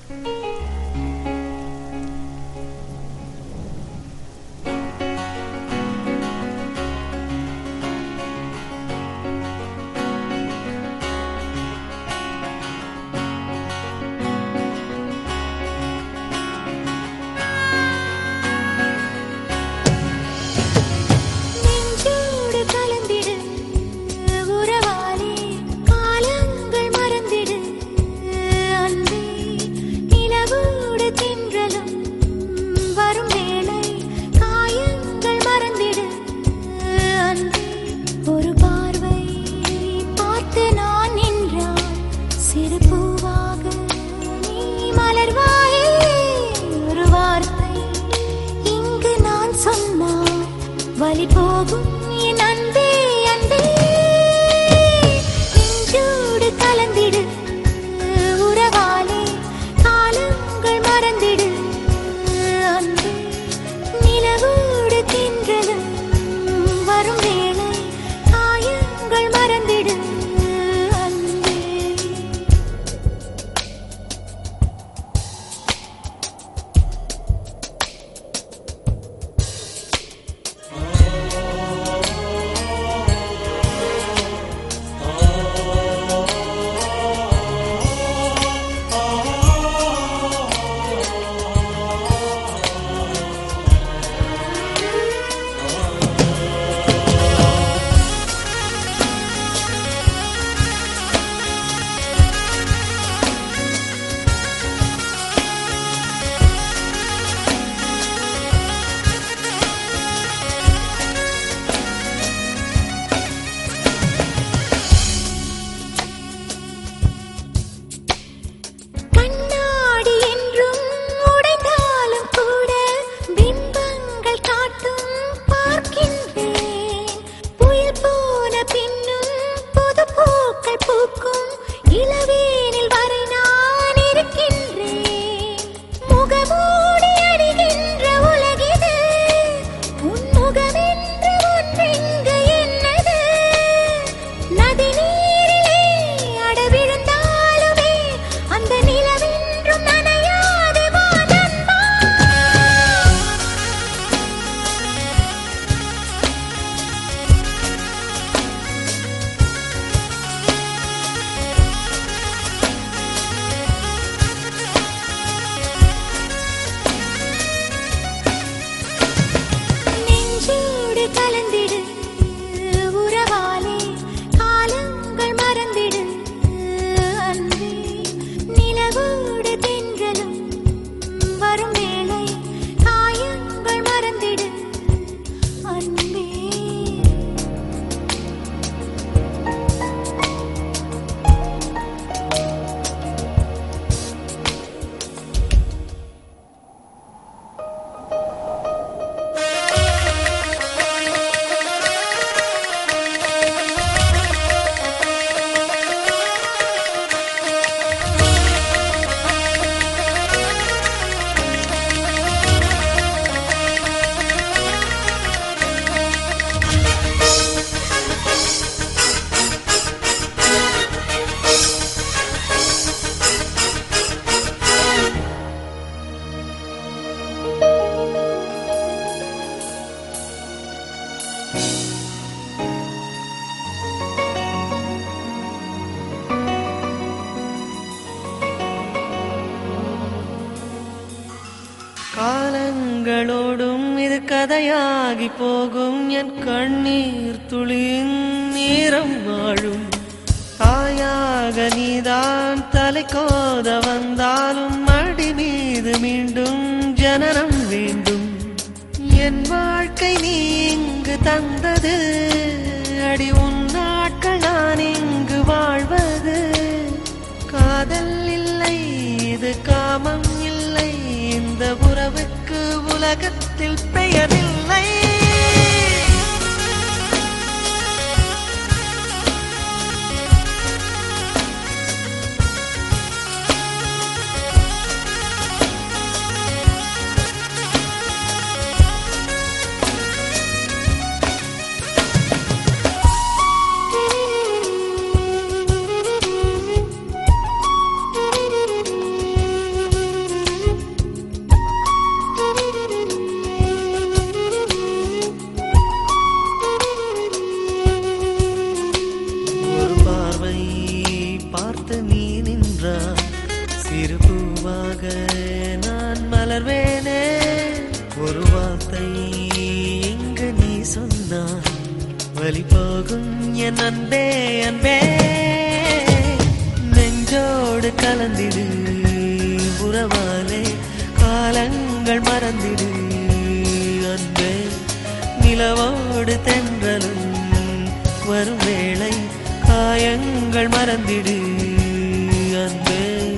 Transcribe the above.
நெஞ்சோடு கலந்திடு உறவாலே காலங்கள் மறந்திடு அன்பே நிலவோடு தென்றலும் வரும் வேளை காயங்கள் மறந்திடு அன்பே ஒரு பார்வை பார்த்து நான் நின்றால் சிறு பூவாக நீ மலர்வாயே ஒரு வார்த்தை இங்கு நான் சொன்னால் வழி போகும் என் அன்பே அன்பே நெஞ்சோடு கலந்திடு உறவாலே காலங்கள் மறந்திடு அன்பே நிலவோடு தென்றலும் வரும் வேளை காயங்கள் மறந்திடு அன்பே கண்ணாடி என்றும் உடைந்தாலும் கூட பிம்பங்கள் காட்டும் பார்க்கின்றேன் புயல் போன பின்னும் புது பூக்கள் பூக்கும் இளவேனில் வரை நான் இருக்கின்றேன் முகமூடி அடிகின்ற உலகிது உன் முகமென்று ஒன்றெங்கு என்னது நதி நீரிலே அட விழுந்தாலுமே அந்த நிலவென்றும் நனையாது வானன்பா நெஞ்சோடு கலந்திடு உறவாலே காலங்கள் மறந்திடு அன்பே நிலவோடு தென்றலும் வரும் வேளை காயங்கள் மறந்திடு அன்பே காலங்களோடும் இது கதையாகி போகும் என் கண்ணீர் துளியின் நேரம் வாழும் தாயாக நீதான் தலை கோத வந்தாலும் மடி மீது மீண்டும் ஜனனம் வேண்டும் என் வாழ்க்கை நீ இங்கு தந்தது அடி உன் நாட்கள் நான் இங்கு வாழ்வது காதல் இல்லை இது காமம் இல்லை இந்த உறவுக்கு உலகத்தில் பெயரில்லை பூவாக நான் மலர்வேனே ஒரு வார்த்தை இங்கு நீ சொன்னாய் வழி போகும் என் அன்பே அன்பே நெஞ்சோடு கலந்திடு உறவாலே காலங்கள் மறந்திடு அன்பே நிலவோடு தென்றலும் வரும் வேளை காயங்கள் மறந்திடு அன்பே